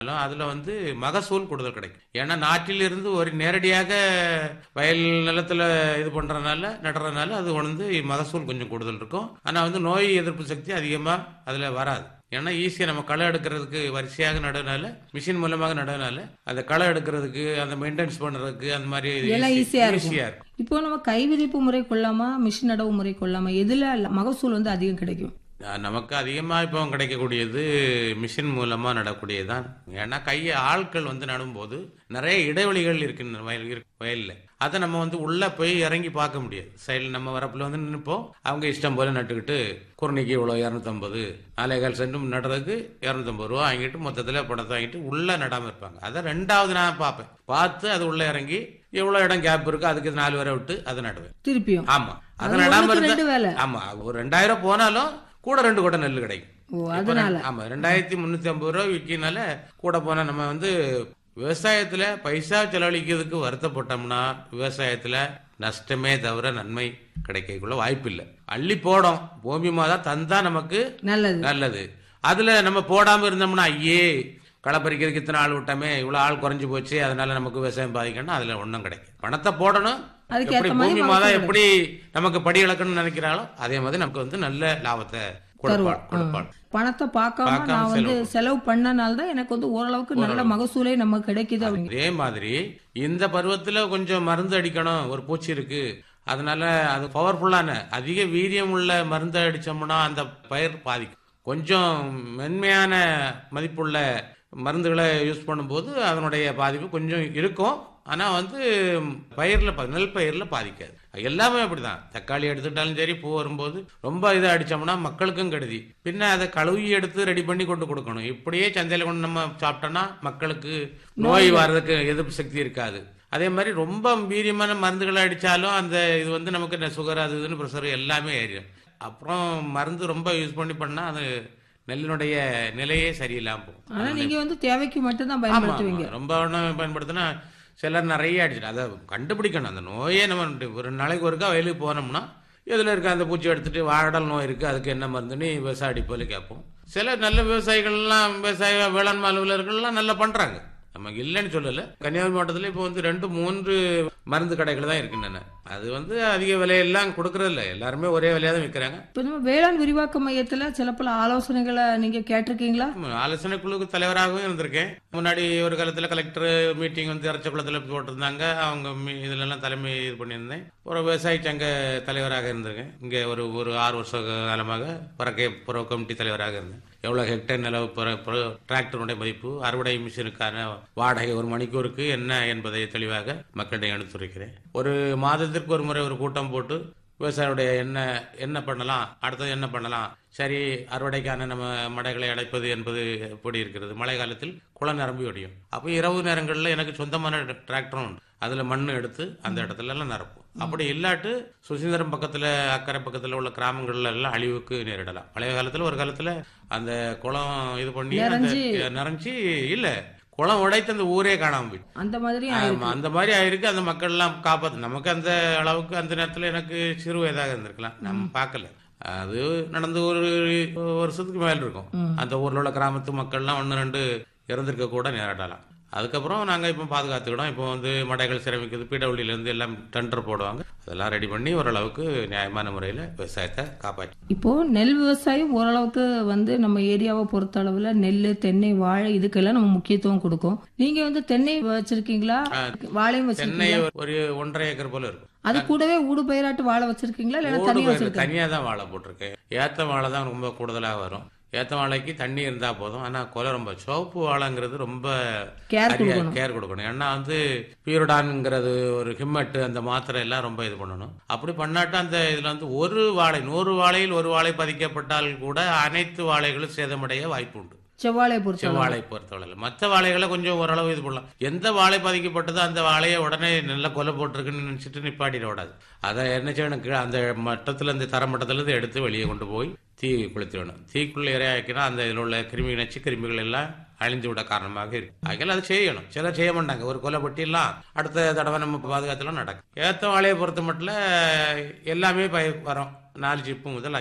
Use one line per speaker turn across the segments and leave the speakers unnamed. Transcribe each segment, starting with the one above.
அதுல வந்து மகசூல் கூடுதல் கிடைக்கும் ஏன்னா நாட்டிலிருந்து ஒரு நேரடியாக வயல் நிலத்துல இது பண்றதுனால நடுறதுனால அது வந்து மகசூல் கொஞ்சம் கூடுதல் இருக்கும் ஆனா வந்து நோய் எதிர்ப்பு சக்தி அதிகமா அதுல வராது ஏன்னா ஈஸியா நம்ம களை எடுக்கிறதுக்கு வரிசையாக நடுறதுனால மிஷின் மூலமாக நடுறதுனால அந்த களை எடுக்கிறதுக்கு அந்த மெயின்டெனன்ஸ் பண்றதுக்கு அந்த மாதிரி
எல்லாம் ஈஸியா இருக்கும்.
ஈஸியா இருக்கும்
இப்போ நம்ம கை விரிப்பு முறை கொள்ளாமா மிஷின் நடவு முறை கொள்ளாமா எதுல மகசூல் வந்து அதிகம் கிடைக்கும்
அஹ் நமக்கு அதிகமா இப்போ கிடைக்கக்கூடியது மிஷின் மூலமா நடக்கூடியதுதான் ஏன்னா கையை ஆட்கள் வந்து நடும்போது நிறைய இடைவெளிகள் இருக்கு இந்த வயல் இருக்கு வயல்ல அதை நம்ம வந்து உள்ள போய் இறங்கி பார்க்க முடியாது சைடில் நம்ம வரப்புல வந்து நிற்போம் அவங்க இஷ்டம் போல நட்டுக்கிட்டு குரணிக்கு இவ்வளோ இரநூத்தம்பது நாலேகால் சென்டும் நடுறதுக்கு இரநூத்தம்பது ரூபா வாங்கிட்டு மொத்தத்தில் பணத்தை வாங்கிட்டு உள்ள நடாம இருப்பாங்க அதை ரெண்டாவது நான் பார்ப்பேன் பார்த்து அது உள்ள இறங்கி எவ்வளோ இடம் கேப் இருக்கு அதுக்கு நாலு வரை விட்டு அதை நடுவேன்
திருப்பியும்
ஆமா அதை
அது
நடாம
ஒண்ணுக்கு
இருந்தா
ரெண்டு வேலை
ஆமா ஒரு ரெண்டாயிரம் போனாலும் கூட ரெண்டு கொட்டை நெல் கிடைக்கும்
ஓ
இப்ப
அதனால
ரெண்டு- ஆமா ரெண்டாயிரத்தி முன்னூத்தி ஐம்பது ரூபா விற்கினால கூட போனா நம்ம வந்து விவசாயத்துல பைசா செலவழிக்கிறதுக்கு வருத்தப்பட்டோம்னா விவசாயத்துல நஷ்டமே தவிர நன்மை கிடைக்கக்குள்ள வாய்ப்பு இல்லை அள்ளி போடும் பூமி மாதா தந்தா நமக்கு
நல்லது
நல்லது அதுல நம்ம போடாம இருந்தோம்னா ஐயே களை பறிக்கிறதுக்கு இத்தனை ஆள் விட்டோமே இவ்வளவு ஆள் குறைஞ்சு போச்சு அதனால நமக்கு விவசாயம் பாதிக்கணும் அதுல ஒண்ணும் கிடைக்கும் பணத்தை போடணும்
அதுக்கு
எப்படி
ஏத்த மாதிரி
பூமி மாதா
மகசூல்
எப்படி நமக்கு படி இழக்கணும்னு நினைக்கிறாளோ அதே மாதிரி நமக்கு வந்து நல்ல லாபத்தை கொடுப்பாள் கொடுப்பாள்
பணத்தை பார்க்காம
பார்க்காம
நான் வந்து
செலவு
செலவு பண்ணனால தான் எனக்கு வந்து ஓரளவுக்கு நல்ல மகசூலே நமக்கு கிடைக்குது அப்படிங்க
அதே மாதிரி இந்த பருவத்துல கொஞ்சம் மருந்து அடிக்கணும் ஒரு பூச்சி இருக்கு அதனால அது பவர்ஃபுல்லான அதிக வீரியம் உள்ள மருந்து அடிச்சோம்னா அந்த பயிர் பாதிக்கும் கொஞ்சம் மென்மையான மதிப்புள்ள மருந்துகளை யூஸ் பண்ணும்போது அதனுடைய பாதிப்பு கொஞ்சம் இருக்கும் ஆனா வந்து பயிர்ல பா- நெல் பயிர்ல பாதிக்காது எல்லாமே அப்படிதான் தக்காளி எடுத்துட்டாலும் சரி பூ வரும்போது ரொம்ப இதை அடிச்சோம்னா மக்களுக்கும் கெடுதி பின்ன அதை கழுவி எடுத்து ரெடி பண்ணி கொண்டு கொடுக்கணும் இப்படியே சந்தையில கொண்டு நம்ம சாப்பிட்டோம்னா மக்களுக்கு நோய் வர்றதுக்கு எதிர்ப்பு சக்தி இருக்காது அதே மாதிரி ரொம்ப வீரியமான மருந்துகளை அடிச்சாலும் அந்த இது வந்து நமக்கு இந்த சுகர் அது இதுன்னு ப்ரெஷர் எல்லாமே ஏறிடும் அப்புறம் மருந்து ரொம்ப யூஸ் பண்ணி பண்ணா அது நெல்லினுடைய நிலையே சரியில்லாம போகும்
ஆனா நீங்க வந்து தேவைக்கு மட்டும்தான்
ஆமா,
பயன்படுத்துவீங்க
ஆமா. ரொம்ப ஒன்றும் பயன்படுத்தினா சிலர் நிறைய அடிச்சிடும் அதை கண்டுபிடிக்கணும் அந்த நோயே நம்ம ஒரு நாளைக்கு ஒருக்கா வயலுக்கு போனோம்னா இதில் இருக்க அந்த பூச்சி எடுத்துட்டு வாடல் நோய் இருக்கு அதுக்கு என்ன மருந்துன்னு விவசாயி போல கேட்போம் சில நல்ல விவசாயிகள்லாம் விவசாய வேளாண்மை அலுவலர்கள்லாம் நல்லா பண்றாங்க நமக்கு இல்லைன்னு சொல்லல கன்னியாகுமரி மாவட்டத்தில் இப்போ வந்து ரெண்டு மூன்று மருந்து கடைகள் தான் இருக்கின்றன அது வந்து அதிக விலையெல்லாம் கொடுக்கறது இல்ல எல்லாருமே ஒரே விலையா தான் விற்கிறாங்க
இப்ப நம்ம வேளாண் விரிவாக்க மையத்துல சில பல ஆலோசனைகளை நீங்க கேட்டிருக்கீங்களா
ஆலோசனை குழுக்கு தலைவராகவும் இருந்திருக்கேன் முன்னாடி ஒரு காலத்துல கலெக்டர் மீட்டிங் வந்து இறச்சக்குளத்தில் போட்டிருந்தாங்க அவங்க மீ- இதுல எல்லாம் தலைமை இது பண்ணியிருந்தேன் ஒரு விவசாய சங்க தலைவராக இருந்திருக்கேன் இங்க ஒரு ஒரு ஆறு வருஷ காலமாக புறக்கே புற கமிட்டி தலைவராக இருந்தேன் எவ்வளவு ஹெக்டேர் நிலவு புற- புற- டிராக்டருடைய மதிப்பு அறுவடை மிஷினுக்கான வாடகை ஒரு மணிக்கூருக்கு என்ன என்பதை தெளிவாக மக்களிடையே எடுத்துரைக்கிறேன் ஒரு மாதத்திற்கு ஒரு முறை ஒரு கூட்டம் போட்டு விவசாயியுடைய என்ன என்ன பண்ணலாம் அடுத்தது என்ன பண்ணலாம் சரி அறுவடைக்கான நம்ம மடைகளை அடைப்பது என்பது எப்படி இருக்கிறது மழை காலத்தில் குளம் நிரம்பி ஒடியும் அப்போ இரவு நேரங்களில் எனக்கு சொந்தமான டிராக்டரும் உண்டு அதில் மண் எடுத்து அந்த இடத்துல எல்லாம் நிரப்பும் அப்படி இல்லாட்டு சுசீந்திரம் பக்கத்தில் அக்கறை பக்கத்தில் உள்ள கிராமங்கள்ல எல்லாம் அழிவுக்கு நேரிடலாம் பழைய காலத்தில் ஒரு காலத்தில் அந்த குளம் இது பண்ணி அந்த
நிறைஞ்சு-
நிறைஞ்சி இல்லை குளம் உடைத்து அந்த ஊரே காணாம போயிட்டு
அந்த மாதிரி
ஆமா, அந்த மாதிரி ஆயிருக்கு அந்த மக்கள் எல்லாம் காப்பாத்து நமக்கு அந்த அளவுக்கு அந்த நேரத்துல எனக்கு சிறு வயதாக இருந்திருக்கலாம் நம்ம பார்க்கல அது நடந்து ஒரு வருஷத்துக்கு மேல இருக்கும் அந்த ஊர்ல உள்ள கிராமத்து மக்கள்லாம் ஒன்று ரெண்டு இறந்திருக்க கூட நேரிடலாம் அதுக்கப்புறம் நாங்க இப்போ பாதுகாத்துக்கிட்டோம் இப்போ வந்து மடைகள் சிரமிக்குது பிடபிள்யூல இருந்து எல்லாம் டெண்டர் போடுவாங்க அதெல்லாம் ரெடி பண்ணி ஓரளவுக்கு நியாயமான முறையில விவசாயத்தை காப்பாற்றி
இப்போ நெல் விவசாயம் ஓரளவுக்கு வந்து நம்ம ஏரியாவை பொறுத்த அளவுல நெல் தென்னை வாழை இதுக்கெல்லாம் நம்ம முக்கியத்துவம் கொடுக்கும் நீங்க வந்து தென்னை வச்சிருக்கீங்களா வாழையும்
சென்னை
வச்சிருக்கீங்களா
ஒரு ஒன்றரை ஏக்கர் போல இருக்கும்
அது கூடவே ஊடு பயிராட்டு வாழை வச்சிருக்கீங்களா இல்ல
ஓடு
தனியா
பயிர்
வச்சிருக்கீங்க
தனியா தான் வாழை போட்டிருக்கேன் ஏத்த வாழை தான் ரொம்ப கூடுதலா வரும் ஏத்த வாழைக்கு தண்ணி இருந்தா போதும் ஆனா கொலை ரொம்ப சிவப்பு வாழைங்கிறது ரொம்ப
கேர் கொடுக்கணும்
கேர் கொடுக்கணும் ஏன்னா வந்து பியூரடான்ங்கிறது ஒரு ஹிம்மட்டு அந்த மாத்திரை எல்லாம் ரொம்ப இது பண்ணணும் அப்படி பண்ணாட்டா அந்த இதுல வந்து ஒரு வாழை நூறு வாழையில் ஒரு வாழை பதிக்கப்பட்டால் கூட அனைத்து வாழைகளும் சேதமடைய வாய்ப்பு உண்டு
செவ்வாழையை பொறுத்த அளவு.
செவ்வாழை பொறுத்தவரை மற்ற வாழைகளை கொஞ்சம் ஓரளவு இது பண்ணலாம் எந்த வாழை பாதிக்கப்பட்டதோ அந்த வாழையை உடனே நல்லா கொலை போட்டிருக்குன்னு நினைச்சிட்டு நிப்பாட்டிட கூடாது அதை என்ன செய்யணும் கீழே அந்த மட்டத்துல இருந்து தர மட்டத்துல இருந்து எடுத்து வெளியே கொண்டு போய் தீ கொளுத்திடணும் தீக்குள்ள இரையாக்கினா அந்த இதில் உள்ள கிருமி நச்சு கிருமிகள் எல்லாம் அழிந்து விட காரணமாக இருக்கு ஆகையால் அதை செய்யணும் சிலர் செய்ய மாட்டாங்க ஒரு கொலை பட்டியெல்லாம் அடுத்த தடவை நம்ம பாதுகாத்துலாம் நடக்கும் ஏத்த வாழையை பொறுத்த மட்டும் எல்லாமே பய வரும் நாலு சிப்பு முதல் அஞ்சு சிப்பு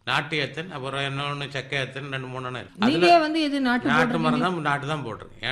நாட்டு ஏத்தன் அப்புறம் இன்னொன்று செக்க ஏத்தன் ரெண்டு மூணு இருக்கு அதுல
நீங்க வந்து எது நாட்டு
நாட்டு மரம் தான் நாட்டு தான் போட்டிருக்கேன்